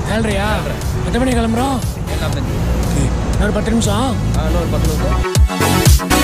ஏழ்றையா எத்தனை மணி கிளம்புறோம் Okay. இன்னொரு பத்து நிமிஷம் இன்னொரு பத்து நிமிஷம்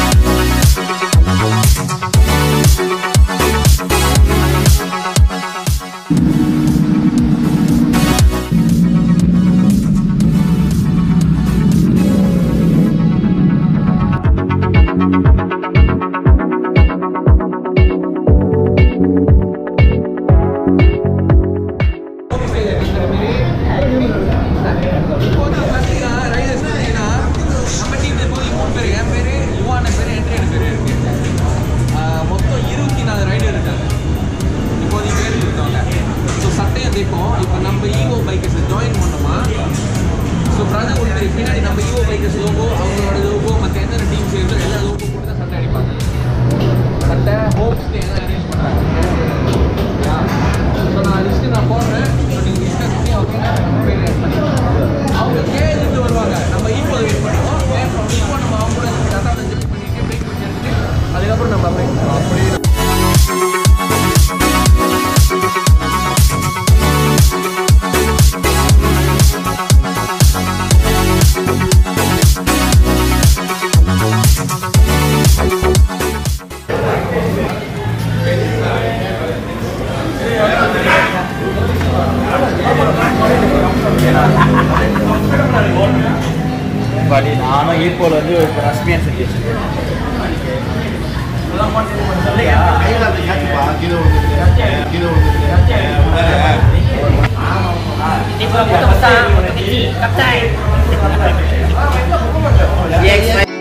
இப்போ வந்து பார்த்தீங்கன்னா ரைடர்ஸ் பார்த்தீங்கன்னா நம்ம டீம்ல இப்போதைக்கு மூணு பேர் என் பேர் யுவான பேர் என்ட்ரியான பேர் இருக்கு ஆஹ் மொத்தம் இருபத்தி நாலு ரைடர் இருக்காங்க இப்போதைக்கு பேர் இருக்காங்க ஸோ சட்டையும் தைப்போம் இப்போ நம்ம ஈவோ பைக்கர்ஸ் ஜாயின் பண்ணோமா ஸோ பிரதர் உங்களுக்கு தெரியும் பின்னாடி நம்ம ஈவோ பைக்கர்ஸ் லோகோ அவங்களோட லோகோ மற்ற எந்தெந்த டீம் சேருதோ எல்லா லோகோ போட்டு தான் சட்டை அடிப்பாங்க சட்டை ஹோப் ஸ்டே எல்லாம் அரேஞ்ச் பண்ணுறாங்க ஸோ நான் லிஸ்ட்டு நான் போடுறேன் நீங்கள் டிஸ்கஸ் பண்ணி ஓகேனா நம்ம பேர் ஆட் பண்ணிக்கலாம் அவங்க கேருந்து வருவாங்க நம்ம ஈக்குவ வெயிட் பண்ணுவோம் அப்புறம் ஈக்குவ நம்ம அவங்க கூட கரெக்டாக ஜெட் பண்ணிட்டு பிரேக் பண்ணி எடுத்துட்டு அதுக்கப்புறம் நம்ம பிரேக் பண்ணுவோம் அப்படி பட் நானும் ஈக்குவல் வந்து ரஷ்மியன் சுச்சுவேஷன் Kapten! Kapten!